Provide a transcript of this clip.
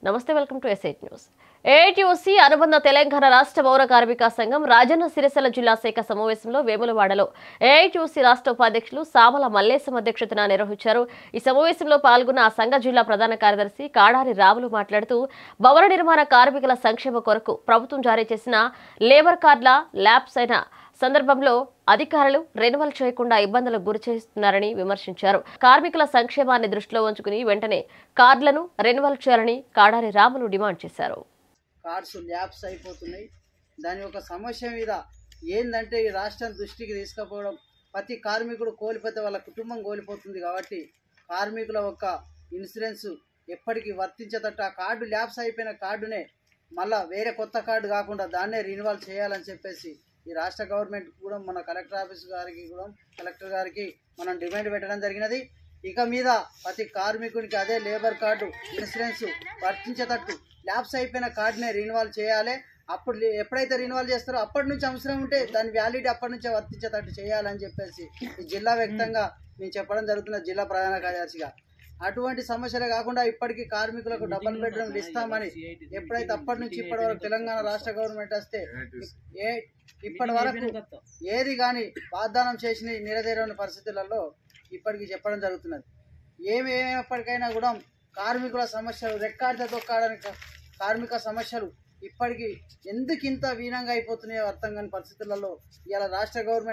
నమస్తే welcome to ఎస్ఐట్ news AITUC అనుబంధ తెలంగాణ రాష్ట్ర పౌర కార్మిక సంఘం రాజన్న సిరిసిల్ల జిల్లా శాఖ సమావేశంలో వేములవాడలో ఏఐటీఓసీ రాష్ట్ర ఉపాధ్యక్షులు సామల మల్లేశం అధ్యక్షతన నిర్వహించారు ఈ సమావేశంలో పాల్గొన్న ఆ సంఘ జిల్లా ప్రధాన కార్యదర్శి కాడారి రాములు మాట్లాడుతూ భవన నిర్మాణ కార్మికుల సంక్షేమ కొరకు ప్రభుత్వం జారీ చేసిన లేబర్ కార్డుల ల్యాబ్స్ అయిన సందర్భంలో అధికారులు రెన్యువల్ చేయకుండా ఇబ్బందులకు గురి చేస్తున్నారని విమర్శించారు కార్మికుల సంక్షేమాన్ని దృష్టిలో ఉంచుకుని వెంటనే కార్డులను రెన్యువల్ చేయాలని కాడారి రాములు డిమాండ్ చేశారు కార్డ్స్ ల్యాబ్స్ అయిపోతున్నాయి దాని యొక్క సమస్య మీద ఏందంటే ఈ రాష్ట్రం దృష్టికి తీసుకుపోవడం ప్రతి కార్మికుడు కోల్పోతే వాళ్ళ కుటుంబం కోల్పోతుంది కాబట్టి కార్మికుల యొక్క ఇన్సూరెన్స్ ఎప్పటికీ వర్తించేటట్టు ఆ కార్డు ల్యాబ్స్ అయిపోయిన కార్డునే మళ్ళా వేరే కొత్త కార్డు కాకుండా దాన్నే రినివల్ చేయాలని చెప్పేసి ఈ రాష్ట్ర గవర్నమెంట్ కూడా మన కలెక్టర్ ఆఫీస్ గారికి కూడా కలెక్టర్ గారికి మనం డిమాండ్ పెట్టడం జరిగినది ఇక మీద ప్రతి కార్మికునికి అదే లేబర్ కార్డు ఇన్సూరెన్స్ వర్తించేటట్టు ల్యాబ్స్ అయిపోయిన కార్డునే రినివాల్ చేయాలి అప్పుడు లే- ఎప్పుడైతే రినివాల్ చేస్తారో అప్పటి నుంచి అవసరం ఉంటే దాని వ్యాలిడిటీ అప్పటి నుంచే వర్తించేటట్టు చేయాలని చెప్పేసి ఈ జిల్లా వ్యాప్తంగా మేము చెప్పడం జరుగుతున్న జిల్లా ప్రధాన కార్యదర్శిగా అటువంటి సమస్యలే కాకుండా ఇప్పటికీ కార్మికులకు డబుల్ బెడ్రూమ్లు ఇస్తామని ఎప్పుడైతే అప్పటి నుంచి ఇప్పటి వరకు తెలంగాణ రాష్ట్ర గవర్నమెంట్ వస్తే ఏ ఇప్పటి వరకు ఏది కానీ వాగ్దానం చేసిన నిరదేరని పరిస్థితులలో ఇప్పటికీ చెప్పడం జరుగుతున్నది ఏమి ఏమైనప్పటికైనా కూడా కార్మికుల సమస్యలు రెక్కాడితే తొక్కాడని కార్మిక సమస్యలు ఇప్పటికీ ఎందుకు ఇంత వీనంగా అయిపోతున్నాయో అర్థం కాని పరిస్థితులలో ఇవాళ రాష్ట్ర గవర్నమెంట్